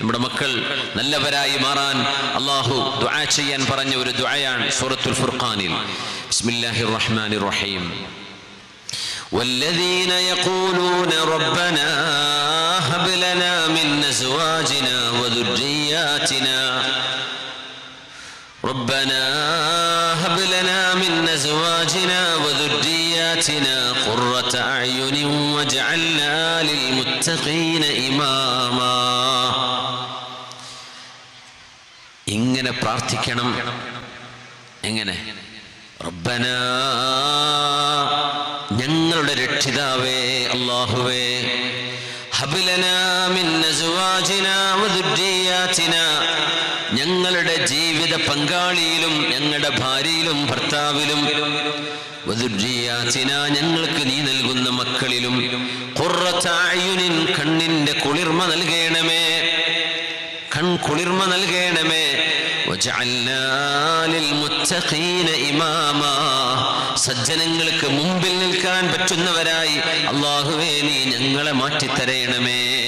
നമ്മുടെ മക്കൾ നല്ലവരായി മാറാൻ അള്ളാഹു ദുആ ചെയ്യാൻ പറഞ്ഞ ഒരു ദുആയാണ് സൂറത്തുൽ ഫുർഖാനിൽ ബിസ്മില്ലാഹിർ റഹ്മാനിർ റഹീം والذين يقولون ربنا هب لنا من أزواجنا وذرياتنا ربنا هب لنا من أزواجنا وذرياتنا قرة أعين واجعلنا للمتقين إماما ഇങ്ങനെ പ്രാർത്ഥിക്കണം എങ്ങനെ റബ്ബന ഞങ്ങളുടെ രക്ഷിതാവേ അള്ളാഹുവേ ഹബിലന മിൻ അസ്വാജിനാ വദുർരിയാതിനാ ഞങ്ങളുടെ ജീവിത പങ്കാളിയിലും ഞങ്ങളുടെ ഭാര്യയിലും ഭർത്താവിലും വദുർരിയാതിനാ ഞങ്ങൾക്ക് നീ നൽകുന്ന മക്കളിലും ഖുർറത അയുനിൻ കണ്ണിന്റെ കുളിർമ നൽകണമേ കൺ കുളിർമ നൽകണമേ വജഅൽനാ ലിൽമുത്തഖീന ഇമാമാ സജ്ജനങ്ങൾക്ക് മുമ്പിൽ നിൽക്കാൻ പറ്റുന്നവരായി അള്ളാഹുവേ നീ ഞങ്ങളെ മാറ്റിത്തരയണമേ